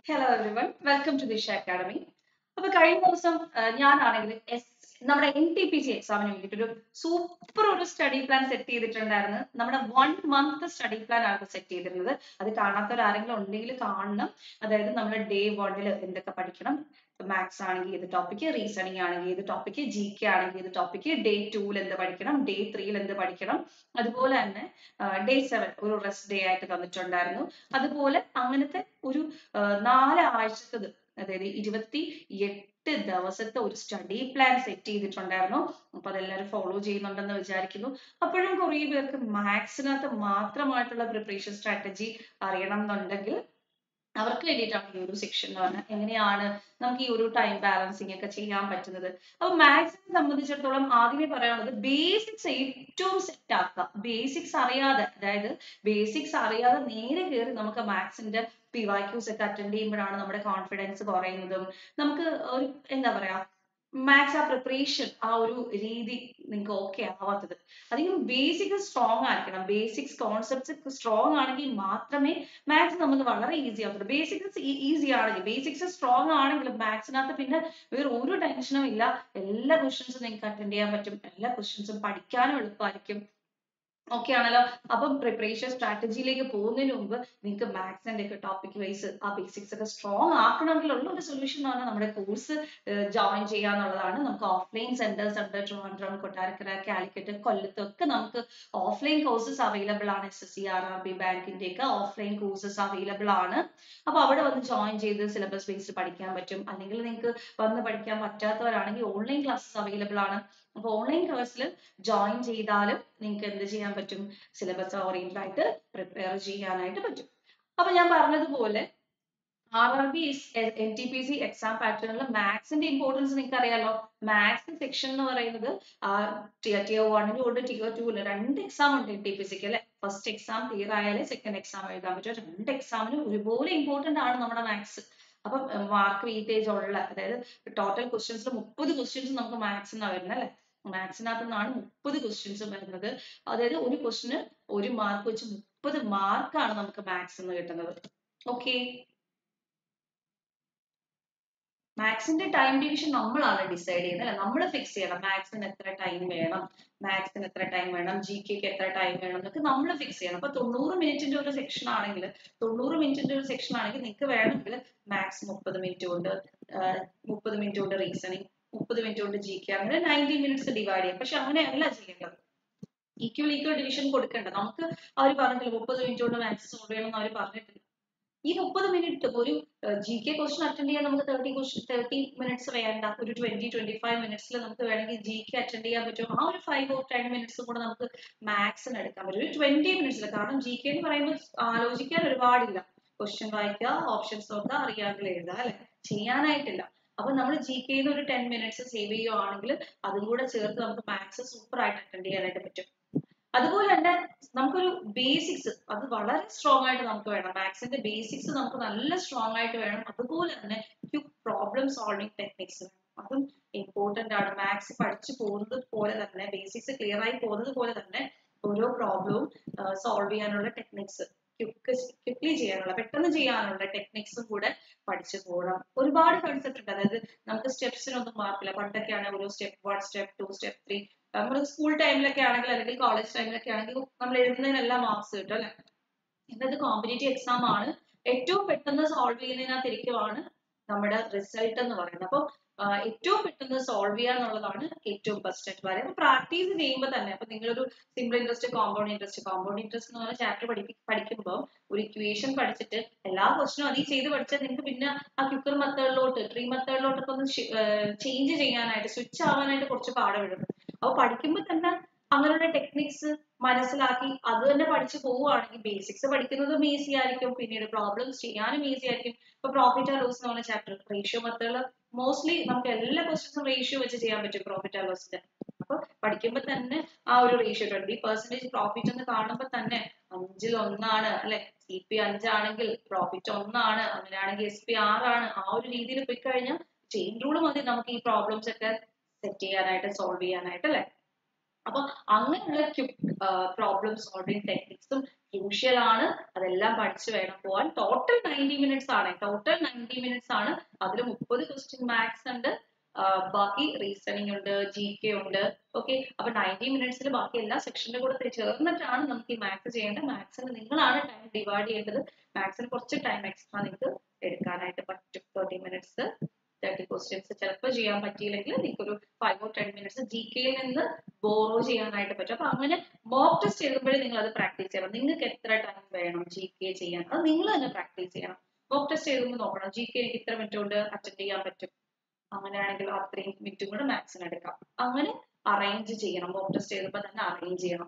Hello everyone welcome to Disha academy അപ്പൊ കഴിഞ്ഞ ദിവസം ആ, ഞാനാണെങ്കിൽ എസ് നമ്മുടെ എൻ ടി പി സി എക്സാമിന് വേണ്ടിയിട്ട് ഒരു സൂപ്പർ ഒരു സ്റ്റഡി പ്ലാൻ സെറ്റ് ചെയ്തിട്ടുണ്ടായിരുന്നു നമ്മുടെ വൺ മന്ത് സ്റ്റഡി പ്ലാൻ ആണ് സെറ്റ് ചെയ്തിരുന്നത് അത് കാണാത്തവരാരെങ്കിലും ഉണ്ടെങ്കിൽ കാണണം അതായത് നമ്മൾ ഡേ വണ്ണിൽ എന്തൊക്കെ പഠിക്കണം മാത്സ് ആണെങ്കിൽ ഏത് ടോപ്പിക്ക് റീസണിങ് ആണെങ്കിൽ ഏത് ടോപ്പിക്ക് ജി കെ ആണെങ്കിൽ ഏത് ടോപ്പിക്ക് ഡേ ടൂവിൽ എന്ത് പഠിക്കണം ഡേ ത്രീയിൽ എന്ത് പഠിക്കണം അതുപോലെ തന്നെ ഡേ സെവൻ ഒരു റെസ്റ്റ് ഡേ ആയിട്ട് തന്നിട്ടുണ്ടായിരുന്നു അതുപോലെ അങ്ങനത്തെ ഒരു ആഹ് നാല് ആഴ്ചത്തത് അതായത് ഇരുപത്തി എട്ട് ദിവസത്തെ ഒരു സ്റ്റഡി പ്ലാൻ സെറ്റ് ചെയ്തിട്ടുണ്ടായിരുന്നു അപ്പൊ അതെല്ലാവരും ഫോളോ ചെയ്യുന്നുണ്ടെന്ന് വിചാരിക്കുന്നു അപ്പോഴും കുറേ പേർക്ക് മാത്സിനകത്ത് മാത്രമായിട്ടുള്ള പ്രിപ്പറേഷൻ സ്ട്രാറ്റജി അറിയണം എന്നുണ്ടെങ്കിൽ അവർക്ക് വേണ്ടിയിട്ടാണ് ഈ ഒരു സെക്ഷൻ എന്ന് പറഞ്ഞാൽ എങ്ങനെയാണ് നമുക്ക് ഈ ഒരു ടൈം ബാലൻസിങ് ഒക്കെ ചെയ്യാൻ പറ്റുന്നത് അപ്പൊ മാത്സിനെ സംബന്ധിച്ചിടത്തോളം ആദ്യമേ പറയാനുള്ളത് ബേസിക്സ് ഏറ്റവും സെറ്റ് ആക്കുക ബേസിക്സ് അറിയാതെ അതായത് ബേസിക്സ് അറിയാതെ നേരെ കയറി നമുക്ക് മാത്സിന്റെ പി വൈ ക്യൂസ് ഒക്കെ അറ്റൻഡ് ചെയ്യുമ്പോഴാണ് നമ്മുടെ കോൺഫിഡൻസ് കുറയുന്നതും നമുക്ക് ഒരു എന്താ പറയാ മാത്സ് ആ പ്രിപ്പറേഷൻ ആ ഒരു രീതി നിങ്ങൾക്ക് ഓക്കെ ആവാത്തത് അധികം ബേസിക്സ് സ്ട്രോങ് ആയിരിക്കണം ബേസിക്സ് കോൺസെപ്റ്റ്സ് സ്ട്രോങ് ആണെങ്കിൽ മാത്രമേ മാത്സ് നമുക്ക് വളരെ ഈസി ആവത്തുള്ളൂ ബേസിക്സ് ഈസി ആണെങ്കിൽ ബേസിക്സ് സ്ട്രോങ് ആണെങ്കിൽ മാത്സിനകത്ത് പിന്നെ വേറെ ഒരു ടെൻഷനും ഇല്ല എല്ലാ ക്വസ്റ്റ്യൻസും നിങ്ങൾക്ക് അറ്റൻഡ് ചെയ്യാൻ പറ്റും എല്ലാ ക്വസ്റ്റ്യൻസും പഠിക്കാനും എളുപ്പമായിരിക്കും ഓക്കെ ആണല്ലോ അപ്പം പ്രിപ്പറേഷൻ സ്ട്രാറ്റജിയിലേക്ക് പോകുന്നതിന് മുമ്പ് നിങ്ങൾക്ക് മാത്സിന്റെ ഒക്കെ ടോപ്പിക് വൈസ് ആ ബേസിക്സ് ഒക്കെ സ്ട്രോങ് ആക്കണമെങ്കിലുള്ള ഒരു സൊല്യൂഷൻ എന്ന് പറഞ്ഞാൽ നമ്മുടെ കോഴ്സ് ജോയിൻ ചെയ്യാന്നുള്ളതാണ് നമുക്ക് ഓഫ്ലൈൻ സെന്റേഴ്സ് ഉണ്ട് ട്രിവാൻഡ്രം കൊട്ടാരക്കര കാലിക്കറ്റ് കൊല്ലത്ത് ഒക്കെ നമുക്ക് ഓഫ്ലൈൻ കോഴ്സസ് അവൈലബിൾ ആണ് S S C R R B ബാങ്കിന്റെ ഒക്കെ ഓഫ്ലൈൻ കോഴ്സസ് അവൈലബിൾ ആണ് അപ്പൊ അവിടെ വന്ന് ജോയിൻ ചെയ്ത് സിലബസ് ബേസ്ഡ് പഠിക്കാൻ പറ്റും അല്ലെങ്കിൽ നിങ്ങൾക്ക് വന്ന് പഠിക്കാൻ പറ്റാത്തവരാണെങ്കിൽ ഓൺലൈൻ ക്ലാസ്സസ് അവൈലബിൾ ആണ് അപ്പൊ ഓൺലൈൻ കോഴ്സിൽ ജോയിൻ ചെയ്താലും നിങ്ങൾക്ക് എന്ത് ചെയ്യാൻ പറ്റും സിലബസ് ഓറിയന്റഡ് ആയിട്ട് പ്രിപ്പയർ ചെയ്യാനായിട്ട് പറ്റും അപ്പൊ ഞാൻ പറഞ്ഞതുപോലെ R R B N T P C exam പാറ്റേണിൽ മാത്സിന്റെ ഇമ്പോർട്ടൻസ് നിങ്ങൾക്ക് അറിയാലോ മാത്സ് സെക്ഷൻ എന്ന് പറയുന്നത് ടിയർ വണ്ണിനും ഉണ്ട് ടിയർ ടൂവിന് രണ്ട് എക്സാം ഉണ്ട് എൻ ടി പി സിക്ക് അല്ലെ ഫസ്റ്റ് എക്സാം ക്ലിയർ ആയാലേ സെക്കൻഡ് എക്സാം എഴുതാൻ പറ്റും രണ്ട് എക്സാമിനും ഒരുപോലെ ഇമ്പോർട്ടന്റ് ആണ് നമ്മുടെ മാത്സ് അപ്പം മാർക്ക് വെയിറ്റേജ് ഉള്ള അതായത് ടോട്ടൽ ക്വസ്റ്റ്യൻസിൽ മുപ്പത് ക്വസ്റ്റ്യൻസ് നമുക്ക് മാത്സ് എന്നാണ് വരുന്നത് അല്ലെ മാത്സിനകത്ത് നിന്നാണ് മുപ്പത് ക്വസ്റ്റ്യൻസ് വരുന്നത് അതായത് ഒരു ക്വസ്റ്റിന് ഒരു മാർക്ക് വെച്ച് മുപ്പത് മാർക്കാണ് നമുക്ക് മാത്സ് എന്ന് കിട്ടുന്നത് ഓക്കെ മാത്സിന്റെ ടൈം ഡിവിഷൻ നമ്മളാണ് ഡിസൈഡ് ചെയ്യുന്നത് അല്ലെ നമ്മൾ ഫിക്സ് ചെയ്യണം മാത്സിന് എത്ര ടൈം വേണം മാത്സിന് എത്ര ടൈം വേണം ജി കെക്ക് എത്ര ടൈം വേണം എന്നൊക്കെ നമ്മൾ ഫിക്സ് ചെയ്യണം അപ്പൊ തൊണ്ണൂറ് മിനിറ്റിന്റെ ഒരു സെക്ഷൻ ആണെങ്കിൽ തൊണ്ണൂറ് മിനിറ്റിന്റെ ഒരു സെക്ഷൻ ആണെങ്കിൽ നിങ്ങൾക്ക് വേണമെങ്കിൽ മാത്സ് മുപ്പത് മിനിറ്റ് കൊണ്ട് മുപ്പത് മിനിറ്റ് കൊണ്ട് റീസണിങ് മുപ്പത് മിനിറ്റ് കൊണ്ട് ജി കെ അങ്ങനെ നയൻറ്റി മിനിറ്റ്സ് ഡിവൈഡ് ചെയ്യാം പക്ഷെ അങ്ങനെയല്ല ചെയ്യേണ്ടത് ഈക്വൽ ഈക്വൽ ഡിവിഷൻ കൊടുക്കേണ്ടത് നമുക്ക് അവർ പറഞ്ഞിട്ടില്ല മുപ്പത് മിനിറ്റ് കൊണ്ട് മാത്സ് സോൾവ് ചെയ്യണം എന്ന് അവർ പറഞ്ഞിട്ടില്ല ഈ മുപ്പത് മിനിറ്റ് ഒരു ജി കെ ക്വസ്റ്റൻ അറ്റൻഡ് ചെയ്യാൻ നമുക്ക് തേർട്ടി ക്വസ്റ്റൻ തേർട്ടി മിനിറ്റ്സ് വേണ്ട ഒരു ട്വന്റി ട്വന്റി ഫൈവ് മിനിറ്റ്സിൽ നമുക്ക് വേണമെങ്കിൽ ജി കെ അറ്റൻഡ് ചെയ്യാൻ പറ്റും ആ ഒരു ഫൈവ് ഓർ ടെൻ മിനിറ്റ്സും കൂടെ നമുക്ക് മാത്സിന് എടുക്കാൻ പറ്റും ഒരു ട്വന്റി മിനിറ്റ്സിൽ കാരണം ജി കെ എന്ന് പറയുമ്പോൾ ആലോചിക്കാൻ ഒരുപാടില്ല ക്വസ്റ്റ്യൻ വായിക്കുക ഓപ്ഷൻസ് നോക്കുക അറിയാമെങ്കിൽ എഴുതുക അല്ലെ ചെയ്യാനായിട്ടില്ല അപ്പൊ നമ്മൾ ജി കെന്ന് ഒരു ടെൻ മിനിറ്റ്സ് സേവ് ചെയ്യുവാണെങ്കിൽ അതും കൂടെ ചേർത്ത് നമുക്ക് മാത്സ് സൂപ്പർ ആയിട്ട് അറ്റൻഡ് ചെയ്യാനായിട്ട് പറ്റും അതുപോലെ തന്നെ നമുക്കൊരു ബേസിക്സ് അത് വളരെ സ്ട്രോങ് ആയിട്ട് നമുക്ക് വേണം മാത്സിന്റെ ബേസിക്സ് നമുക്ക് നല്ല സ്ട്രോങ് ആയിട്ട് വേണം അതുപോലെ തന്നെ ക്വിക്ക് പ്രോബ്ലം സോൾവിങ് ടെക്നിക്സ് വേണം അതും ഇമ്പോർട്ടന്റ് ആണ് മാത്സ് പഠിച്ചു പോകുന്നത് പോലെ തന്നെ ബേസിക്സ് ക്ലിയർ ആയി പോകുന്നത് പോലെ തന്നെ ഓരോ പ്രോബ്ലവും സോൾവ് ചെയ്യാനുള്ള ടെക്നിക്സ് ക്വിക്ലി ചെയ്യാനുള്ള പെട്ടെന്ന് ചെയ്യാനുള്ള ടെക്നിക്സും കൂടെ പഠിച്ചു പോകണം ഒരുപാട് കൺസെപ്റ്റ് ഉണ്ട് അതായത് നമുക്ക് സ്റ്റെപ്സിനൊന്നും മാർക്കില്ല പണ്ടൊക്കെ ആണെങ്കിൽ ഓരോ step one step two step three നമ്മൾ സ്കൂൾ ടൈമിലൊക്കെ ആണെങ്കിൽ അല്ലെങ്കിൽ കോളേജ് ടൈമിലൊക്കെ ആണെങ്കിൽ നമ്മൾ എഴുതുന്നതിനെല്ലാം മാർക്സ് കിട്ടും അല്ലെ ഇന്നത് കോമ്പറ്റേറ്റീവ് എക്സാം ആണ് ഏറ്റവും പെട്ടെന്ന് സോൾവ് ചെയ്യുന്നതിനകത്ത് ഇരിക്കുവാണ് നമ്മുടെ റിസൾട്ട് എന്ന് പറയുന്നത് അപ്പോൾ ഏറ്റവും പെട്ടെന്ന് സോൾവ് ചെയ്യുക എന്നുള്ളതാണ് ഏറ്റവും ബെസ്റ്റ് ആയിട്ട് പറയുന്നത് അപ്പൊ പ്രാക്ടീസ് ചെയ്യുമ്പോൾ തന്നെ അപ്പൊ നിങ്ങളൊരു simple interest compound interest compound interest എന്ന് പറഞ്ഞ ചാപ്റ്റർ പഠിപ്പി പഠിക്കുമ്പോൾ ഒരു ഇക്വേഷൻ പഠിച്ചിട്ട് എല്ലാ ക്വസ്റ്റിനും അതിൽ ചെയ്ത് പഠിച്ചാൽ നിങ്ങൾക്ക് പിന്നെ ആ ക്യുക്കർ മെത്തേഡിലോട്ട് ട്രീ മെത്തേഡിലോട്ടൊക്കെ ഒന്ന് ചേഞ്ച് ചെയ്യാനായിട്ട് സ്വിച്ച് ആവാനായിട്ട് കുറച്ച് പാട് വിടും അപ്പൊ പഠിക്കുമ്പോൾ തന്നെ അങ്ങനെയുള്ള ടെക്നിക്സ് മനസ്സിലാക്കി അത് തന്നെ പഠിച്ചു പോവുകയാണെങ്കിൽ ബേസിക്സ് പഠിക്കുന്നതും ഈസി ആയിരിക്കും പിന്നീട് പ്രോബ്ലംസ് ചെയ്യാനും ഈസി ആയിരിക്കും ഇപ്പൊ പ്രോഫിറ്റ് ആൻഡ് ലോസ് എന്ന് പറഞ്ഞ ചാപ്റ്റർ റേഷ്യോ മെത്തേഡിൽ മോസ്റ്റ്ലി നമുക്ക് എല്ലാ ക്വസ്റ്റ്യൻസും റേഷ്യോ വെച്ച് ചെയ്യാൻ പറ്റും പ്രോഫിറ്റ് ആൻഡ് ലോസിന്റെ അപ്പൊ പഠിക്കുമ്പോൾ തന്നെ ആ ഒരു റേഷ്യോ ട്വന്റി പെർസെന്റേജ് പ്രോഫിറ്റ് എന്ന് കാണുമ്പോൾ തന്നെ അഞ്ചിൽ ഒന്നാണ് അല്ലെ സി പി അഞ്ചാണെങ്കിൽ പ്രോഫിറ്റ് ഒന്നാണ് അങ്ങനെയാണെങ്കിൽ എസ് പി ആറാണ് ആ ഒരു രീതിയിൽ പോയി കഴിഞ്ഞാൽ ചെയിൻ റൂൾ മതി നമുക്ക് ഈ പ്രോബ്ലംസ് ഒക്കെ സെറ്റ് ചെയ്യാനായിട്ട് സോൾവ് ചെയ്യാനായിട്ട് അല്ലെ അപ്പൊ അങ്ങനെയുള്ള ക്വിക്ക് പ്രോബ്ലം സോൾവിങ് ടെക്നിക്സും ക്രൂഷ്യൽ ആണ് അതെല്ലാം പഠിച്ചു വേണം പോവാൻ ടോട്ടൽ നയൻറ്റി മിനിറ്റ്സ് ആണ് ടോട്ടൽ നയൻറ്റി മിനിറ്റ്സ് ആണ് അതിൽ മുപ്പത് ക്വസ്റ്റ്യൻ മാത്സ് ഉണ്ട് ആ, ബാക്കി റീസണിംഗ് ഉണ്ട് ജി കെ ഉണ്ട് ഓക്കെ അപ്പൊ നയൻറ്റി മിനിറ്റ്സിൽ ബാക്കി എല്ലാ സെക്ഷന്റെ കൂടെ തെ- ചേർന്നിട്ടാണ് നമുക്ക് ഈ മാത്സ് ചെയ്യേണ്ടത് മാത്സിന് നിങ്ങളാണ് ടൈം ഡിവൈഡ് ചെയ്യേണ്ടത് മാത്സിന് കുറച്ച് ടൈം എക്സ്ട്രാ നിങ്ങൾക്ക് എടുക്കാനായിട്ട് പറ്റും തേർട്ടി മിനിറ്റ്സ് തേർട്ടി ക്വസ്റ്റ്യൻസ് ചിലപ്പോൾ ചെയ്യാൻ പറ്റിയില്ലെങ്കിൽ നിങ്ങൾക്ക് ഒരു five or ten minutes G കെയിൽ നിന്ന് ബോറോ ചെയ്യാനായിട്ട് പറ്റും അപ്പൊ അങ്ങനെ മോക്ക് ടെസ്റ്റ് എഴുതുമ്പോഴേ നിങ്ങൾ അത് പ്രാക്ടീസ് ചെയ്യണം നിങ്ങൾക്ക് എത്ര ടൈം വേണം ജി കെ ചെയ്യാൻ അത് നിങ്ങൾ തന്നെ പ്രാക്ടീസ് ചെയ്യണം മോക്ക് ടെസ്റ്റ് എഴുതുമ്പോൾ നോക്കണം ജി കെ എനിക്ക് ഇത്ര മിനിറ്റ് കൊണ്ട് അറ്റൻഡ് ചെയ്യാൻ പറ്റും അങ്ങനെയാണെങ്കിൽ അത്രയും മിനിറ്റും കൂടെ മാക്സിന് എടുക്കാം അങ്ങനെ അറേഞ്ച് ചെയ്യണം മോക്ക് ടെസ്റ്റ് എഴുതുമ്പോൾ തന്നെ അറേഞ്ച് ചെയ്യണം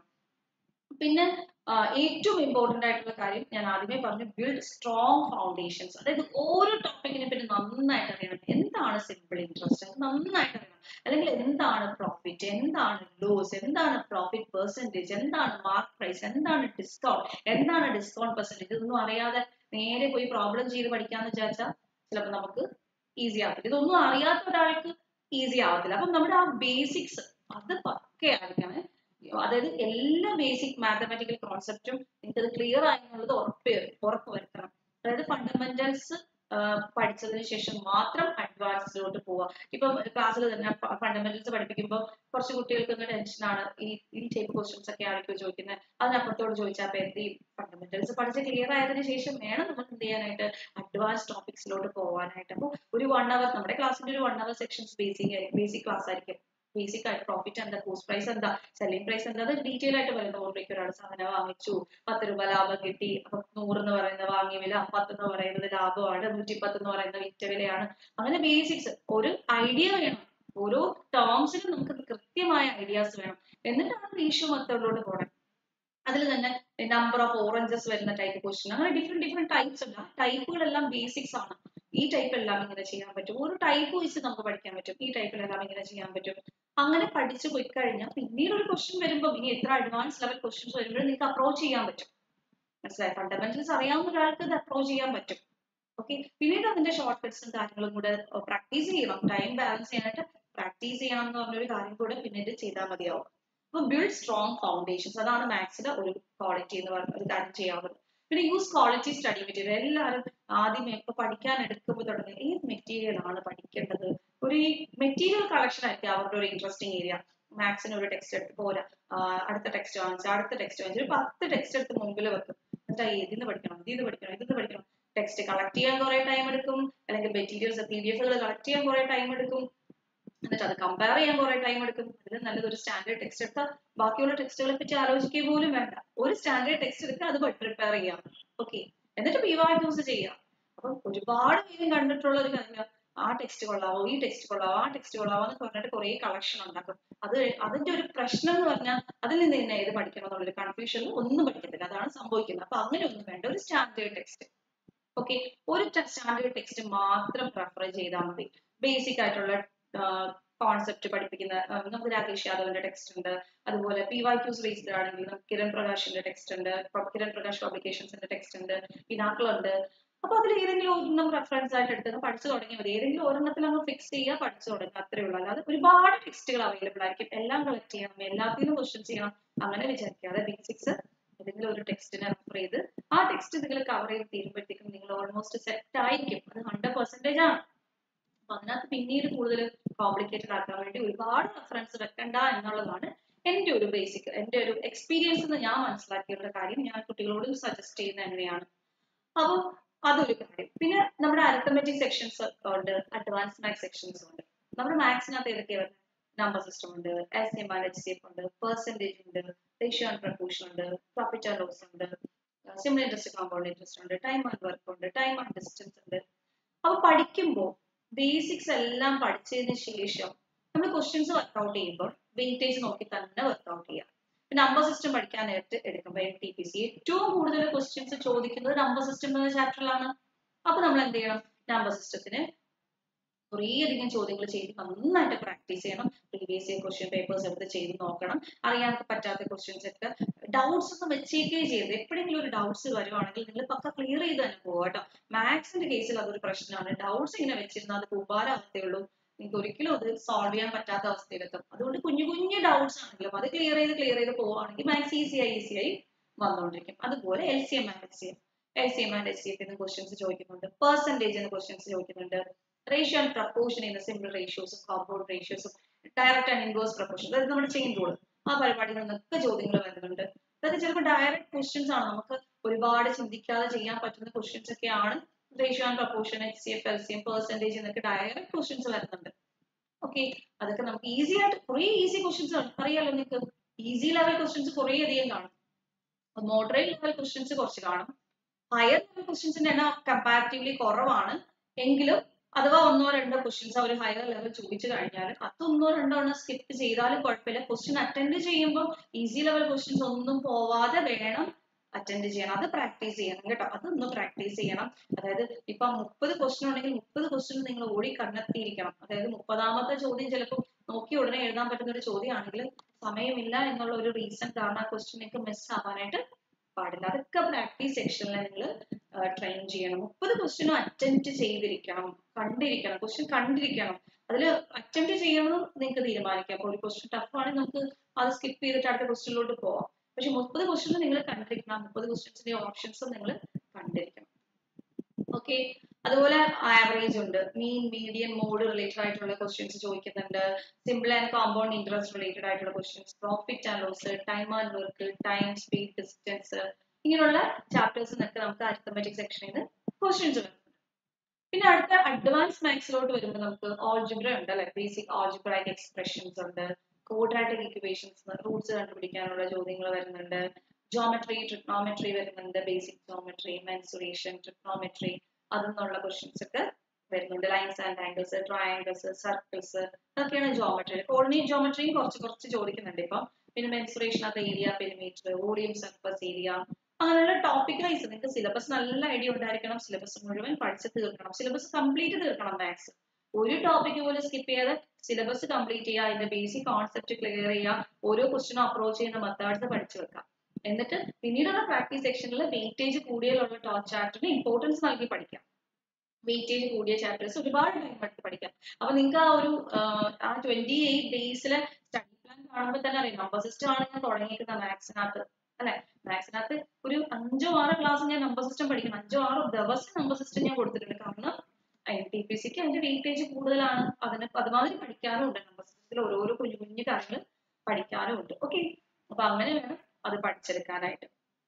പിന്നെ ആ, ഏറ്റവും ഇമ്പോർട്ടന്റ് ആയിട്ടുള്ള കാര്യം ഞാൻ ആദ്യമേ പറഞ്ഞു ബിൽഡ് സ്ട്രോങ് ഫൗണ്ടേഷൻസ് അതായത് ഓരോ ടോപ്പിക്കിനെ പറ്റി നന്നായിട്ട് അറിയണം എന്താണ് സിമ്പിൾ ഇൻട്രസ്റ്റ് അത് നന്നായിട്ട് അറിയണം അല്ലെങ്കിൽ എന്താണ് പ്രോഫിറ്റ് എന്താണ് ലോസ് എന്താണ് പ്രോഫിറ്റ് പെർസെൻറ്റേജ് എന്താണ് മാർക്ക് പ്രൈസ് എന്താണ് ഡിസ്കൗണ്ട് എന്താണ് ഡിസ്കൗണ്ട് പെർസെൻറ്റേജ് ഇതൊന്നും അറിയാതെ നേരെ പോയി പ്രോബ്ലം ചെയ്ത് പഠിക്കാന്ന് വിചാരിച്ചാൽ ചിലപ്പോൾ നമുക്ക് ഈസി ആവത്തില്ല ഇതൊന്നും അറിയാത്ത ഒരാൾക്ക് ഈസി ആവത്തില്ല അപ്പം നമ്മുടെ ആ ബേസിക്സ് അത് പക്കയായിരിക്കണം അതായത് എല്ലാ ബേസിക് മാത്തമാറ്റിക്കൽ കോൺസെപ്റ്റും നിങ്ങൾക്ക് അത് ക്ലിയർ ആയി എന്നുള്ളത് ഉറപ്പ് ഉറപ്പ് വരുത്തണം അതായത് ഫണ്ടമെന്റൽസ് പഠിച്ചതിന് ശേഷം മാത്രം അഡ്വാൻസിലോട്ട് പോവുക ഇപ്പം ക്ലാസ്സിൽ തന്നെ ഫണ്ടമെന്റൽസ് പഠിപ്പിക്കുമ്പോൾ കുറച്ച് കുട്ടികൾക്ക് ടെൻഷനാണ് ഈ ഈ ടൈപ്പ് ക്വസ്റ്റ്യൻസ് ഒക്കെ ആയിരിക്കും ചോദിക്കുന്നത് അതിനപ്പുറത്തോട് ചോദിച്ചാൽ അപ്പൊ എന്ത് ചെയ്യും ഫണ്ടമെന്റൽസ് പഠിച്ച് ക്ലിയർ ആയതിനു ശേഷം വേണം നമുക്ക് എന്ത് ചെയ്യാനായിട്ട് അഡ്വാൻസ് ടോപ്പിക്സിലോട്ട് പോകാനായിട്ട് അപ്പോൾ ഒരു വൺ അവർ നമ്മുടെ ക്ലാസ്സിന്റെ ഒരു one hour sections basic basic class ആയിരിക്കും ബേസിക് ആയിട്ട് പ്രോഫിറ്റ് എന്താ കോസ്റ്റ് പ്രൈസ് എന്താ സെല്ലിംഗ് പ്രൈസ് എന്താ അത് ഡീറ്റെയിൽ ആയിട്ട് പറയുന്നത് നൂറ് രൂപയ്ക്ക് ഒരാൾ സാധനം വാങ്ങിച്ചു പത്ത് രൂപ ലാഭം കിട്ടി അപ്പൊ നൂറ് എന്ന് പറയുന്ന വാങ്ങിയ വില പത്ത് എന്ന് പറയുന്നത് ലാഭമാണ് നൂറ്റിപ്പത്ത് എന്ന് പറയുന്ന വിറ്റ വിലയാണ് അങ്ങനെ ബേസിക്സ് ഒരു ഐഡിയ വേണം ഓരോ ടേംസിനും നമുക്ക് കൃത്യമായ ഐഡിയാസ് വേണം എന്നിട്ടാണ് റേഷ്യോ മെത്തേഡിലോട്ട് പോകണം അതിൽ തന്നെ നമ്പർ ഓഫ് ഓറഞ്ചസ് വരുന്ന ടൈപ്പ് ക്വസ്റ്റ്യൻ അങ്ങനെ ഡിഫറെന്റ് ഡിഫറെന്റ് ടൈപ്സ് ഉണ്ട് ആ ടൈപ്പുകളെല്ലാം ബേസിക്സ് ആണ് ഈ ടൈപ്പെല്ലാം ഇങ്ങനെ ചെയ്യാൻ പറ്റും ഒരു ടൈപ്പ് വെച്ച് നമുക്ക് പഠിക്കാൻ പറ്റും ഈ ടൈപ്പിലെല്ലാം ഇങ്ങനെ ചെയ്യാൻ പറ്റും അങ്ങനെ പഠിച്ചു പോയി കഴിഞ്ഞാൽ പിന്നീട് ഒരു ക്വസ്റ്റ്യൻ വരുമ്പോൾ ഇനി എത്ര അഡ്വാൻസ് ലെവൽ ക്വസ്റ്റ്യൻസ് വരുമ്പോഴും നിങ്ങൾക്ക് അപ്രോച്ച് ചെയ്യാൻ പറ്റും മനസ്സിലായി ഫണ്ടമെന്റൽസ് അറിയാവുന്ന ഒരാൾക്ക് ഇത് അപ്രോച്ച് ചെയ്യാൻ പറ്റും ഓക്കെ പിന്നീട് അതിന്റെ ഷോർട്ട് കട്ട്സും കാര്യങ്ങളും കൂടെ പ്രാക്ടീസ് ചെയ്യണം ടൈം ബാലൻസ് ചെയ്യാനായിട്ട് പ്രാക്ടീസ് ചെയ്യണം എന്ന് പറഞ്ഞൊരു കാര്യം കൂടെ പിന്നീട് ചെയ്താൽ മതിയാവും അപ്പൊ ബിൽഡ് സ്ട്രോങ് ഫൗണ്ടേഷൻസ് അതാണ് മാത്സിലെ ഒരു ക്വാളിറ്റി എന്ന് പറഞ്ഞ ഒരു കാര്യം ചെയ്യാവുന്നത് പിന്നെ യൂസ് ക്വാളിറ്റി സ്റ്റഡി മെറ്റീരിയൽ എല്ലാവരും ആദ്യമേ ഇപ്പൊ പഠിക്കാൻ എടുക്കുമ്പോൾ തുടങ്ങി ഏത് മെറ്റീരിയൽ ആണ് പഠിക്കേണ്ടത് ഒരു മെറ്റീരിയൽ കളക്ഷൻ ആയിരിക്കും അവരുടെ ഒരു ഇൻട്രസ്റ്റിംഗ് ഏരിയ മാത്സിന് ഒരു ടെക്സ്റ്റ് എടുത്ത് പോരാ ആഹ് അടുത്ത ടെക്സ്റ്റ് വാങ്ങിച്ചു അടുത്ത ടെക്സ്റ്റ് വാങ്ങിച്ചു ഒരു പത്ത് ടെക്സ്റ്റ് എടുത്ത് മുമ്പിൽ വെക്കും എന്നിട്ട് ഇതിന്ന് പഠിക്കണം ഇതിന്ന് പഠിക്കണം ഇതിന്ന് പഠിക്കണം ടെക്സ്റ്റ് കളക്ട് ചെയ്യാൻ കുറെ ടൈം എടുക്കും അല്ലെങ്കിൽ മെറ്റീരിയൽസ് പി ഡി എഫുകൾ കളക്ട് ചെയ്യാൻ കുറെ ടൈം എടുക്കും എന്നിട്ട് അത് കമ്പയർ ചെയ്യാൻ കുറെ ടൈം എടുക്കും അതിൽ നല്ലത് ഒരു സ്റ്റാൻഡേർഡ് ടെക്സ്റ്റ് എടുത്താൽ ബാക്കിയുള്ള ടെക്സ്റ്റുകളെ പറ്റി ആലോചിക്കുക പോലും വേണ്ട ഒരു സ്റ്റാൻഡേർഡ് ടെക്സ്റ്റ് എടുക്കുക അത് പ്രിപ്പയർ ചെയ്യാം ഓക്കെ എന്നിട്ട് പി വാ യൂസ് ചെയ്യാം അപ്പം ഒരുപാട് പേരും കണ്ടിട്ടുള്ള ഒരു കാര്യം ആ ടെക്സ്റ്റ് കൊള്ളാവോ ഈ ടെക്സ്റ്റ് കൊള്ളാവോ ആ ടെക്സ്റ്റ് കൊള്ളാവോ എന്ന് പറഞ്ഞിട്ട് കുറെ കളക്ഷൻ ഉണ്ടാക്കും അത് അതിന്റെ ഒരു പ്രശ്നം എന്ന് പറഞ്ഞാൽ അതിൽ നിന്ന് തന്നെ ഏത് പഠിക്കണം എന്നുള്ളൊരു കൺഫ്യൂഷനിൽ ഒന്നും പഠിക്കത്തില്ല അതാണ് സംഭവിക്കുന്നത് അപ്പൊ അങ്ങനെ ഒന്നും വേണ്ട ഒരു സ്റ്റാൻഡേർഡ് ടെക്സ്റ്റ് ഓക്കെ ഒരു സ്റ്റാൻഡേർഡ് ടെക്സ്റ്റ് മാത്രം പ്രിഫർ ചെയ്താൽ മതി ബേസിക് ആയിട്ടുള്ള കോൺസെപ്റ്റ് പഠിപ്പിക്കുന്ന ആ, നമുക്ക് രാകേഷ് യാദവിന്റെ ടെക്സ്റ്റ് ഉണ്ട് അതുപോലെ പി വൈ ക്യൂസ് ബേസ്ഡ് ആണെങ്കിൽ നമുക്ക് കിരൺ പ്രകാശിന്റെ ടെക്സ്റ്റ് ഉണ്ട് പ- കിരൺ പ്രകാശ് പബ്ലിക്കേഷൻസിന്റെ ടെക്സ്റ്റ് ഉണ്ട് പിനാക്കിൾ ഉണ്ട് അപ്പൊ അതിൽ ഏതെങ്കിലും ഒരെണ്ണം റെഫറൻസ് ആയിട്ട് എടുത്ത് പഠിച്ചു തുടങ്ങിയാൽ മതി ഏതെങ്കിലും ഒരെണ്ണത്തിൽ അങ്ങ് ഫിക്സ് ചെയ്യുക പഠിച്ചു തുടങ്ങുക അത്രേ ഉള്ളൂ അല്ലാതെ ഒരുപാട് ടെക്സ്റ്റുകൾ അവൈലബിൾ ആയിരിക്കും എല്ലാം കളക്ട് ചെയ്യണം എല്ലാത്തിനും ക്വസ്റ്റ്യൻ ചെയ്യണം അങ്ങനെ വിചാരിക്കാതെ ബേസിക്സ് ഏതെങ്കിലും ഒരു ടെക്സ്റ്റിനെ റെഫർ ചെയ്ത് ആ ടെക്സ്റ്റ് നിങ്ങൾ കവർ ചെയ്ത് തീരുമ്പോഴത്തേക്കും നിങ്ങൾ ഓൾമോസ്റ്റ് സെറ്റ് ആയിരിക്കും അത് ഹൺഡ്രഡ് പെർസെന്റേജ് ആണ് അപ്പൊ അതിനകത്ത് പിന്നീട് കൂടുതൽ കോംപ്ലിക്കേറ്റഡ് ആക്കാൻ വേണ്ടി ഒരുപാട് റെഫറൻസ് വെക്കണ്ട എന്നുള്ളതാണ് എന്റെ ഒരു ബേസിക് എന്റെ ഒരു എക്സ്പീരിയൻസ് എന്ന് ഞാൻ മനസ്സിലാക്കിയുള്ള കാര്യം ഞാൻ കുട്ടികളോട് സജസ്റ്റ് ചെയ്യുന്നത് എങ്ങനെയാണ് അപ്പം അതൊരു കാര്യം പിന്നെ നമ്മുടെ അരിത്തമെറ്റിക് സെക്ഷൻസ് ഉണ്ട് അഡ്വാൻസ് മാത്സ് സെക്ഷൻസ് ഉണ്ട് നമ്മുടെ മാത്സിനകത്ത് ഏതൊക്കെയാ വരുന്നത് നമ്പർ സിസ്റ്റം ഉണ്ട് L C M and H C F ഉണ്ട് പെർസെന്റേജ് ഉണ്ട് റേഷ്യോ ആൻഡ് പ്രപ്പോർഷൻ ഉണ്ട് പ്രോഫിറ്റ് ആൻഡ് ലോസ് ഉണ്ട് സിമ്പിൾ ഇൻട്രസ്റ്റ് കോമ്പൗണ്ട് ഇൻട്രസ്റ്റ് ഉണ്ട് ടൈം ആൻഡ് വർക്ക് ഉണ്ട് ടൈം ആൻഡ് ഡിസ്റ്റൻസ് ഉണ്ട് അപ്പൊ പഠിക്കുമ്പോൾ ബേസിക്സ് എല്ലാം പഠിച്ചതിന് ശേഷം നമ്മൾ ക്വസ്റ്റ്യൻസ് വർക്ക്ഔട്ട് ചെയ്യുമ്പോൾ വെയിറ്റേജ് നോക്കി തന്നെ വർക്ക്ഔട്ട് ചെയ്യാം നമ്പർ സിസ്റ്റം പഠിക്കാനായിട്ട് എടുക്കുമ്പോൾ എൻ ടി പി സി ഏറ്റവും കൂടുതൽ ക്വസ്റ്റ്യൻസ് ചോദിക്കുന്നത് നമ്പർ സിസ്റ്റം എന്ന ചാപ്റ്ററിലാണ് അപ്പൊ നമ്മൾ എന്ത് ചെയ്യണം നമ്പർ സിസ്റ്റത്തിന് കുറേയധികം ചോദ്യങ്ങൾ ചെയ്ത് നന്നായിട്ട് പ്രാക്ടീസ് ചെയ്യണം പ്രീവിയസ് ഇയർ ക്വസ്റ്റ്യൻ പേപ്പേഴ്സ് എടുത്ത് ചെയ്ത് നോക്കണം അറിയാൻ പറ്റാത്ത ക്വസ്റ്റ്യൻസ് ഒക്കെ ഡൗട്ട്സ് ഒന്നും വെച്ചേക്കേ ചെയ്യരുത് എപ്പോഴെങ്കിലും ഒരു ഡൗട്ട്സ് വരുവാണെങ്കിൽ നിങ്ങൾ പക്ക ക്ലിയർ ചെയ്ത് തന്നെ പോകാം കേട്ടോ മാത്സിന്റെ കേസിൽ അതൊരു പ്രശ്നമാണ് ഡൗട്ട്സ് ഇങ്ങനെ വെച്ചിരുന്നാൽ അത് കൂമ്പാരാവത്തേ ഉള്ളൂ നിങ്ങൾക്ക് ഒരിക്കലും അത് സോൾവ് ചെയ്യാൻ പറ്റാത്ത അവസ്ഥയിലെത്തും അതുകൊണ്ട് കുഞ്ഞു കുഞ്ഞു ഡൗട്ട്സ് ആണെങ്കിലും അത് ക്ലിയർ ചെയ്ത് ക്ലിയർ ചെയ്ത് പോവുകയാണെങ്കിൽ മാത്സ് ഈസിയായി ഈസിയായി വന്നുകൊണ്ടിരിക്കും അതുപോലെ L C M and H C M L C M and H C F എന്ന് ക്വസ്റ്റ്യൻസ് ചോദിക്കുന്നുണ്ട് പെർസെൻറ്റേജ് എന്ന് ക്വസ്റ്റ്യൻസ് ചോദിക്കുന്നുണ്ട് റേഷ്യോ ആൻഡ് പ്രപ്പോർഷൻ ചെയ്യുന്ന സിമ്പിൾ റേഷ്യോസും കോമ്പൗണ്ട് റേഷ്യോസും ഡയറക്റ്റ് ആൻഡ് ഇൻവേഴ്സ് പ്രപ്പോർഷൻ അതായത് നമ്മുടെ ചെയിൻ റൂൾ ആ പരിപാടിയിൽ നിന്നൊക്കെ ചോദ്യങ്ങൾ വരുന്നുണ്ട് അതായത് ചിലപ്പോൾ ഡയറക്റ്റ് ക്വസ്റ്റ്യൻസ് ആണ് നമുക്ക് ഒരുപാട് ചിന്തിക്കാതെ ചെയ്യാൻ പറ്റുന്ന ക്വസ്റ്റ്യൻസ് ഒക്കെയാണ് ratio and proportion H C F L C M percentage എന്നൊക്കെ ഡയറക്റ്റ് ക്വസ്റ്റ്യൻസ് വരുന്നുണ്ട് ഓക്കെ അതൊക്കെ നമുക്ക് ഈസി ആയിട്ട് കുറേ ഈസി ക്വസ്റ്റ്യൻസ് ആണ് അറിയാലോ നിങ്ങൾക്ക് ഈസി ലെവൽ ക്വസ്റ്റ്യൻസ് കുറേ അധികം കാണും മോഡറേറ്റ് ലെവൽ ക്വസ്റ്റ്യൻസ് കുറച്ച് കാണും ഹയർ ലെവൽ ക്വസ്റ്റ്യൻസിന്റെ എണ്ണം കമ്പാരിറ്റീവ്ലി കുറവാണ് എങ്കിലും അഥവാ ഒന്നോ രണ്ടോ ക്വസ്റ്റ്യൻസ് അവർ ഹയർ ലെവൽ ചോദിച്ചു കഴിഞ്ഞാൽ അത് ഒന്നോ രണ്ടോ എണ്ണം സ്കിപ്പ് ചെയ്താലും കുഴപ്പമില്ല ക്വസ്റ്റ്യൻ അറ്റൻഡ് ചെയ്യുമ്പോൾ ഈസി ലെവൽ ക്വസ്റ്റ്യൻസ് ഒന്നും പോവാതെ വേണം അറ്റൻഡ് ചെയ്യണം അത് പ്രാക്ടീസ് ചെയ്യണം കേട്ടോ അതൊന്ന് പ്രാക്ടീസ് ചെയ്യണം അതായത് ഇപ്പൊ മുപ്പത് ക്വസ്റ്റ്യൻ ഉണ്ടെങ്കിൽ മുപ്പത് ക്വസ്റ്റ്യൻ നിങ്ങൾ ഓടി കണ്ടെത്തിയിരിക്കണം അതായത് മുപ്പതാമത്തെ ചോദ്യം ചിലപ്പോൾ നോക്കി ഉടനെ എഴുതാൻ പറ്റുന്ന ഒരു ചോദ്യമാണെങ്കിൽ സമയമില്ല എന്നുള്ള ഒരു റീസൺ കാരണം ആ ക്വസ്റ്റ്യൻ നിങ്ങൾക്ക് മിസ് ആവാനായിട്ട് പാടില്ല അതൊക്കെ പ്രാക്ടീസ് സെക്ഷനിൽ നിങ്ങൾ ട്രെയിൻ ചെയ്യണം മുപ്പത് ക്വസ്റ്റ്യനും അറ്റംപ്റ്റ് ചെയ്തിരിക്കണം കണ്ടിരിക്കണം ക്വസ്റ്റ്യൻ കണ്ടിരിക്കണം അതിൽ അറ്റംപ്റ്റ് ചെയ്യണം നിങ്ങൾക്ക് തീരുമാനിക്കാം അപ്പോൾ ഒരു ക്വസ്റ്റ്യൻ ടഫ് ആണെങ്കിൽ നമുക്ക് അത് സ്കിപ്പ് ചെയ്തിട്ട് അടുത്ത ക്വസ്റ്റ്യനിലോട്ട് പോവാം പക്ഷെ മുപ്പത് ക്വസ്റ്റ്യൻ നിങ്ങൾ കണ്ടിരിക്കണം മുപ്പത് ക്വസ്റ്റ്യൻസിന്റെ ഓപ്ഷൻസും നിങ്ങൾ കണ്ടിരിക്കണം ഓക്കെ അതുപോലെ ആവറേജ് ഉണ്ട് മീൻ മീഡിയൻ മോഡ് റിലേറ്റഡ് ആയിട്ടുള്ള ക്വസ്റ്റ്യൻസ് ചോദിക്കുന്നുണ്ട് simple and compound interest related ആയിട്ടുള്ള questions profit and loss time and work time speed distance ഇങ്ങനെയുള്ള ചാപ്റ്റേഴ്സ് നിന്നൊക്കെ നമുക്ക് അരിത്തമെറ്റിക് സെക്ഷനിൽ നിന്ന് ക്വസ്റ്റ്യൻസ് വരുന്നുണ്ട് പിന്നെ അടുത്ത അഡ്വാൻസ് മാത്സിലോട്ട് വരുമ്പോൾ നമുക്ക് ഓൾജിബ്ര ഉണ്ട് അല്ലെ ബേസിക് ഓൾജിബ്രായിക് എക്സ്പ്രഷൻസ് ഉണ്ട് ക്വാഡ്രാറ്റിക് ഇക്വേഷൻസ് റൂട്ട്സ് കണ്ടുപിടിക്കാനുള്ള ചോദ്യങ്ങൾ വരുന്നുണ്ട് ജോമെട്രി ട്രിഗ്നോമെട്രി വരുന്നുണ്ട് ബേസിക് ജോമെട്രി മെൻസുറേഷൻ ട്രിഗ്നോമെട്രി അതിൽ ക്വസ്റ്റ്യൻസ് ഒക്കെ വരുന്നുണ്ട് lines and angles triangles circles അതൊക്കെയാണ് ജോമെട്രി കോർഡിനേറ്റ് ജോമെട്രിയും കുറച്ച് കുറച്ച് ചോദിക്കുന്നുണ്ട് ഇപ്പം പിന്നെ മെൻസുറേഷൻ അത് area perimeter volume surface area അങ്ങനെയുള്ള ടോപ്പിക് വൈസ് നിങ്ങൾക്ക് സിലബസ് നല്ല ഐഡിയ ഉണ്ടായിരിക്കണം സിലബസ് മുഴുവൻ പഠിച്ച് തീർക്കണം സിലബസ് കംപ്ലീറ്റ് തീർക്കണം മാത്സ് ഒരു ടോപ്പിക് പോലും സ്കിപ്പ് ചെയ്യാതെ സിലബസ് കംപ്ലീറ്റ് ചെയ്യുക അതിന്റെ ബേസിക് കോൺസെപ്റ്റ് ക്ലിയർ ചെയ്യുക ഓരോ ക്വസ്റ്റിനും അപ്രോച്ച് ചെയ്യുന്ന മെത്തേഡ്സ് പഠിച്ചു വെക്കാം എന്നിട്ട് പിന്നീടുള്ള പ്രാക്ടീസ് സെക്ഷനിൽ വെയിറ്റേജ് കൂടുതലുള്ള ടോപ്പ് ചാപ്റ്ററിന് ഇമ്പോർട്ടൻസ് നൽകി പഠിക്കാം വെയിറ്റേജ് കൂടിയ ചാപ്റ്റേഴ്സ് ഒരുപാട് ടൈം എടുത്ത് പഠിക്കാം അപ്പൊ നിങ്ങൾക്ക് ആ ഒരു ആ ട്വന്റി എയ്റ്റ് ഡേയ്സിലെ സ്റ്റഡി പ്ലാൻ കാണുമ്പോൾ തന്നെ അറിയാം നമ്പർ സിസ്റ്റം ആണ് ഞാൻ തുടങ്ങിയിരിക്കുന്ന മാത്സിനകത്ത് അല്ലെ മാത്സിനകത്ത് ഒരു അഞ്ചോ ആറോ ക്ലാസ് ഞാൻ നമ്പർ സിസ്റ്റം പഠിക്കണം അഞ്ചോ ആറോ ദിവസം നമ്പർ സിസ്റ്റം ഞാൻ കൊടുത്തിട്ടുണ്ട് കാരണം എൻ ടി പി സിക്ക് അതിന്റെ വെയിറ്റേജ് കൂടുതലാണ് അതിന് അതുമാതിരി പഠിക്കാനും ഉണ്ട് നമ്പർ സിസ്റ്റത്തിൽ ഓരോരോ കുഞ്ഞു കുഞ്ഞു കാര്യങ്ങൾ പഠിക്കാനും ഉണ്ട് ഓക്കെ അപ്പൊ അങ്ങനെ വേണം അത് പഠിച്ചെടുക്കാനായിട്ട്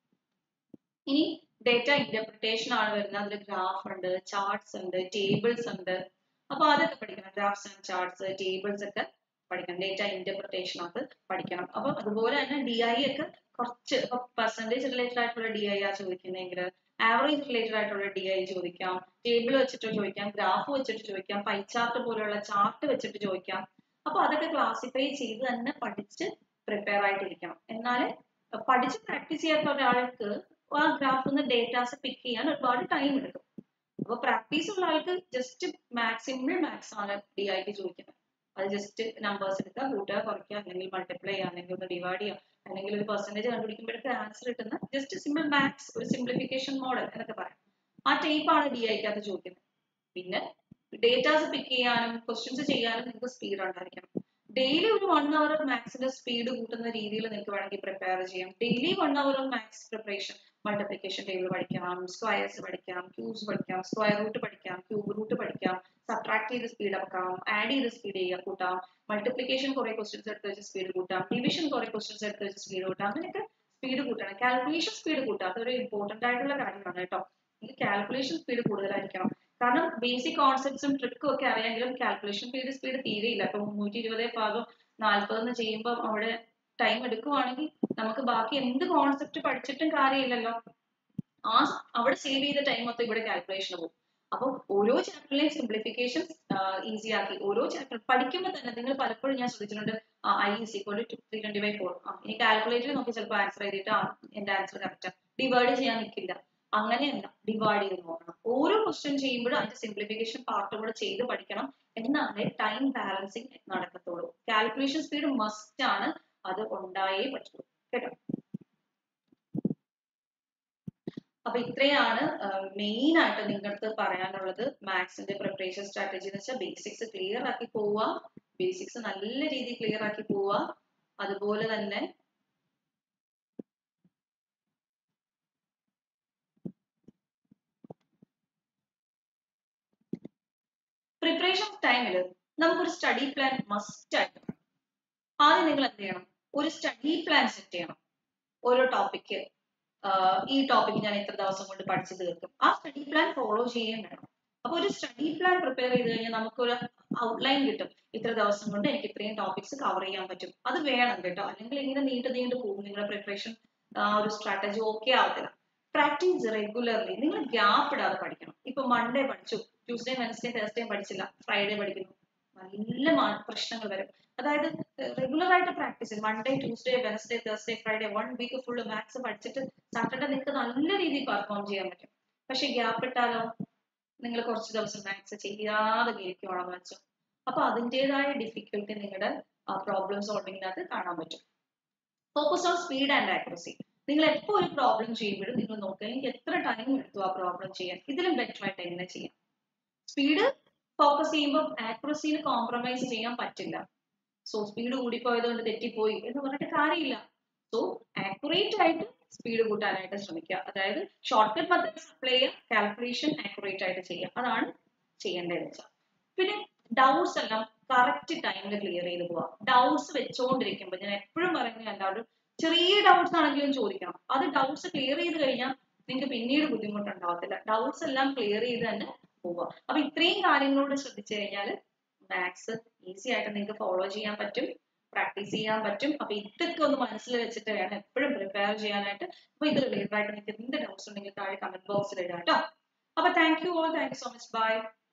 ഇനി ഡേറ്റ ഇന്റർപ്രിട്ടേഷൻ ആണ് വരുന്നത് അതിൽ ഗ്രാഫ് ഉണ്ട് ചാർട്ട്സ് ഉണ്ട് ടേബിൾസ് ഉണ്ട് അപ്പൊ അതൊക്കെ പഠിക്കണം ഗ്രാഫ്സ് ആൻഡ് ചാർട്ട്സ് ടേബിൾസ് ഒക്കെ പഠിക്കണം ഡേറ്റ ഇന്റർപ്രിട്ടേഷൻ അത് പഠിക്കണം അപ്പൊ അതുപോലെ തന്നെ ഡി ഐ ഒക്കെ കുറച്ച് ഇപ്പൊ പെർസെന്റേജ് റിലേറ്റഡ് ആയിട്ടുള്ള ഡി ഐ ആ ചോദിക്കുന്നെങ്കിൽ ആവറേജ് റിലേറ്റഡ് ആയിട്ടുള്ള ഡി ഐ ചോദിക്കാം ടേബിൾ വെച്ചിട്ട് ചോദിക്കാം ഗ്രാഫ് വെച്ചിട്ട് ചോദിക്കാം പൈ ചാർട്ട് പോലുള്ള ചാർട്ട് വെച്ചിട്ട് ചോദിക്കാം അപ്പൊ അതൊക്കെ ക്ലാസിഫൈ ചെയ്ത് തന്നെ പഠിച്ച് പ്രിപ്പയർ ആയിട്ടിരിക്കണം എന്നാൽ പഠിച്ച് പ്രാക്ടീസ് ചെയ്യാത്ത ഒരാൾക്ക് ആ ഗ്രാഫിൽ നിന്ന് ഡേറ്റാസ് പിക്ക് ചെയ്യാൻ ഒരുപാട് ടൈം എടുക്കും അപ്പൊ പ്രാക്ടീസ് ഉള്ള ആൾക്ക് ജസ്റ്റ് മാക്സ് സിമ്പിൾ മാത്സ് ആണ് ഡി ഐക്ക് ചോദിക്കുന്നത് അത് ജസ്റ്റ് നമ്പേഴ്സ് എടുക്കുക കൂട്ടുക കുറയ്ക്കുക അല്ലെങ്കിൽ മൾട്ടിപ്ലൈ ചെയ്യുക അല്ലെങ്കിൽ ഒന്ന് ഡിവൈഡ് ചെയ്യുക അല്ലെങ്കിൽ ഒരു പെർസെന്റേജ് കണ്ടുപിടിക്കുമ്പോഴേക്ക് ആൻസർ കിട്ടുന്ന ജസ്റ്റ് സിമ്പിൾ മാത്സ് ഒരു സിംപ്ലിഫിക്കേഷൻ മോഡൽ എന്നൊക്കെ പറയാം ആ ടൈപ്പ് ആണ് ഡി ഐക്കകത്ത് ചോദിക്കുന്നത് പിന്നെ ഡേറ്റാസ് പിക്ക് ചെയ്യാനും ക്വസ്റ്റ്യൻസ് ചെയ്യാനും നിങ്ങൾക്ക് സ്പീഡ് ഉണ്ടായിരിക്കണം ഡെയിലി ഒരു വൺ അവർ മാത്സിന്റെ സ്പീഡ് കൂട്ടുന്ന രീതിയിൽ നിങ്ങൾക്ക് വേണമെങ്കിൽ പ്രിപ്പയർ ചെയ്യാം daily one hour of maths preparation multiplication table പഠിക്കാം സ്ക്വയർസ് പഠിക്കാം ക്യൂബ്സ് പഠിക്കാം സ്ക്വയർ റൂട്ട് പഠിക്കാം ക്യൂബ് റൂട്ട് പഠിക്കാം സബ്ട്രാക്ട് ചെയ്ത് സ്പീഡ് ആക്കാം ആഡ് ചെയ്ത് സ്പീഡ് ചെയ്യാം കൂട്ടാം മൾട്ടിപ്ലിക്കേഷൻ കുറെ ക്വസ്റ്റ്യൻസ് എടുത്ത് വെച്ച് സ്പീഡ് കൂട്ടാം ഡിവിഷൻ കുറെ ക്വസ്റ്റ്യൻസ് എടുത്ത് വെച്ച് സ്പീഡ് കൂട്ടാം അങ്ങനെയൊക്കെ സ്പീഡ് കൂട്ടണം കാൽക്കുലേഷൻ സ്പീഡ് കൂട്ടാം അതൊരു ഇമ്പോർട്ടന്റ് ആയിട്ടുള്ള കാര്യമാണ് കേട്ടോ ഈ കാൽക്കുലേഷൻ സ്പീഡ് കൂടുതലായിരിക്കണം കാരണം ബേസിക് കോൺസെപ്റ്റ്സും ട്രിക്കും ഒക്കെ അറിയാമെങ്കിലും കാൽക്കുലേഷൻ സ്പീഡ് സ്പീഡ് തീരെയില്ല ഇപ്പൊ മുന്നൂറ്റി ഇരുപത് ഭാഗം നാൽപ്പതെന്ന് ചെയ്യുമ്പോൾ അവിടെ ടൈം എടുക്കുവാണെങ്കിൽ നമുക്ക് ബാക്കി എന്ത് കോൺസെപ്റ്റ് പഠിച്ചിട്ടും കാര്യമില്ലല്ലോ ആ അവിടെ സേവ് ചെയ്ത ടൈം മൊത്തം ഇവിടെ കാൽക്കുലേഷന് പോകും അപ്പോൾ ഓരോ ചാപ്റ്ററിലെയും സിംപ്ലിഫിക്കേഷൻ ഈസി ആക്കി ഓരോ ചാപ്റ്റർ പഠിക്കുമ്പോൾ തന്നെ നിങ്ങൾ പലപ്പോഴും ഞാൻ ശ്രദ്ധിച്ചിട്ടുണ്ട് I is equal to three twenty by four ഇനി കാൽക്കുലേറ്റർ നോക്കി ചിലപ്പോൾ ആൻസർ ചെയ്തിട്ട് ആ എന്റെ ആൻസർ കറക്റ്റ് ഡിവൈഡ് ചെയ്യാൻ നിൽക്കില്ല അങ്ങനെയല്ല ഡിവൈഡ് ചെയ്ത് നോക്കണം ഓരോ ക്വസ്റ്റ്യൻ ചെയ്യുമ്പോഴും അതിന്റെ സിംപ്ലിഫിക്കേഷൻ പാർട്ട് കൂടെ ചെയ്ത് പഠിക്കണം എന്നാലേ ടൈം ബാലൻസിങ് നടക്കത്തുള്ളൂ കാൽക്കുലേഷൻ സ്പീഡ് മസ്റ്റ് ആണ് അത് ഉണ്ടായേ പറ്റുള്ളൂ കേട്ടോ അപ്പൊ ഇത്രയാണ് മെയിൻ ആയിട്ട് നിങ്ങളുടെ പറയാനുള്ളത് മാത്സിന്റെ പ്രിപ്പറേഷൻ സ്ട്രാറ്റജി എന്ന് വെച്ചാൽ ബേസിക്സ് ക്ലിയർ ആക്കി പോവുക ബേസിക്സ് നല്ല രീതിയിൽ ക്ലിയർ ആക്കി പോവുക അതുപോലെ തന്നെ പ്രിപ്പറേഷൻ ടൈമിൽ നമുക്കൊരു സ്റ്റഡി പ്ലാൻ മസ്റ്റ് ആയിട്ട് വേണം. ആദ്യം നിങ്ങൾ എന്ത് ചെയ്യണം ഒരു സ്റ്റഡി പ്ലാൻ സെറ്റ് ചെയ്യണം ഓരോ ടോപ്പിക്ക് ഈ ടോപ്പിക് ഞാൻ ഇത്ര ദിവസം കൊണ്ട് പഠിച്ചു തീർക്കും ആ സ്റ്റഡി പ്ലാൻ ഫോളോ ചെയ്യുകയും വേണം അപ്പൊ ഒരു സ്റ്റഡി പ്ലാൻ പ്രിപ്പയർ ചെയ്ത് കഴിഞ്ഞാൽ നമുക്കൊരു ഔട്ട്ലൈൻ കിട്ടും ഇത്ര ദിവസം കൊണ്ട് എനിക്ക് ഇത്രയും ടോപ്പിക്സ് കവർ ചെയ്യാൻ പറ്റും അത് വേണം കേട്ടോ അല്ലെങ്കിൽ ഇങ്ങനെ നീണ്ടു നീണ്ടു പോകും നിങ്ങളുടെ പ്രിപ്പറേഷൻ ഒരു സ്ട്രാറ്റജി ഓക്കെ ആവത്തില്ല പ്രാക്ടീസ് റെഗുലർലി നിങ്ങൾ ഗ്യാപ്പ് ഇടാതെ പഠിക്കണം ഇപ്പൊ മൺഡേ പഠിച്ചു ട്യൂസ്ഡേ വെനസ്ഡേ തേഴ്സ്ഡേ പഠിച്ചില്ല ഫ്രൈഡേ പഠിക്കുന്നു നല്ല മാ- പ്രശ്നങ്ങൾ വരും അതായത് റെഗുലർ ആയിട്ട് പ്രാക്ടീസ് ചെയ്യും Monday Tuesday Wednesday Thursday Friday one week full maths പഠിച്ചിട്ട് സാറ്റർഡേ നിങ്ങൾക്ക് നല്ല രീതിയിൽ പെർഫോം ചെയ്യാൻ പറ്റും പക്ഷെ ഗ്യാപ്പ് ഇട്ടാലോ നിങ്ങൾ കുറച്ച് ദിവസം മാത്സ് ചെയ്യാതെ ഇരിക്കുവാണെന്ന് വെച്ചോ അപ്പൊ അതിൻ്റെതായ ഡിഫിക്കൽട്ടി നിങ്ങളുടെ പ്രോബ്ലം സോൾവിങ്ങിനകത്ത് കാണാൻ പറ്റും focus on speed and accuracy നിങ്ങൾ എപ്പോൾ ഒരു പ്രോബ്ലം ചെയ്യുമ്പോഴും നിങ്ങൾ നോക്കുക എനിക്ക് എത്ര ടൈം എടുത്തു ആ പ്രോബ്ലം ചെയ്യാൻ ഇതിലും ബെറ്റർ ആയിട്ട് എങ്ങനെ ചെയ്യാം സ്പീഡ് ഫോക്കസ് ചെയ്യുമ്പോൾ ആക്യുറസിയിൽ കോംപ്രമൈസ് ചെയ്യാൻ പറ്റില്ല സോ സ്പീഡ് കൂടിപ്പോയത് കൊണ്ട് തെറ്റിപ്പോയി എന്ന് പറഞ്ഞിട്ട് കാര്യമില്ല സോ ആക്യുറേറ്റ് ആയിട്ട് സ്പീഡ് കൂട്ടാനായിട്ട് ശ്രമിക്കുക അതായത് ഷോർട്ട് കട്ട് മെത്തേഡ്സ് അപ്ലൈ ചെയ്യുക കാൽക്കുലേഷൻ ആക്യുറേറ്റ് ആയിട്ട് ചെയ്യുക അതാണ് ചെയ്യേണ്ടത് വെച്ചാൽ പിന്നെ ഡൗട്ട്സ് എല്ലാം കറക്റ്റ് ടൈമിൽ ക്ലിയർ ചെയ്ത് പോവാം ഡൗട്ട്സ് വെച്ചുകൊണ്ടിരിക്കുമ്പോൾ ഞാൻ എപ്പോഴും പറയുന്നത് എല്ലാവരും ചെറിയ ഡൗട്ട്സ് ആണെങ്കിലും ചോദിക്കണം അത് ഡൗട്ട്സ് ക്ലിയർ ചെയ്ത് കഴിഞ്ഞാൽ നിങ്ങൾക്ക് പിന്നീട് ബുദ്ധിമുട്ടുണ്ടാവത്തില്ല ഡൗട്ട്സ് എല്ലാം ക്ലിയർ ചെയ്ത് തന്നെ പോവുക അപ്പൊ ഇത്രയും കാര്യങ്ങളോട് ശ്രദ്ധിച്ചു കഴിഞ്ഞാൽ മാത്സ് ഈസി ആയിട്ട് നിങ്ങൾക്ക് ഫോളോ ചെയ്യാൻ പറ്റും പ്രാക്ടീസ് ചെയ്യാൻ പറ്റും അപ്പൊ ഇതൊക്കെ ഒന്ന് മനസ്സിൽ വെച്ചിട്ട് വേണം എപ്പോഴും പ്രിപ്പയർ ചെയ്യാനായിട്ട് അപ്പൊ ഇത് റിലേറ്റഡ് ആയിട്ട് നിങ്ങൾക്ക് എന്ത് ഡൗട്ട്സ് ഉണ്ടെങ്കിൽ താഴെ കമന്റ് ബോക്സിൽ ഇടാം കേട്ടോ അപ്പൊ thank you all thank you so much by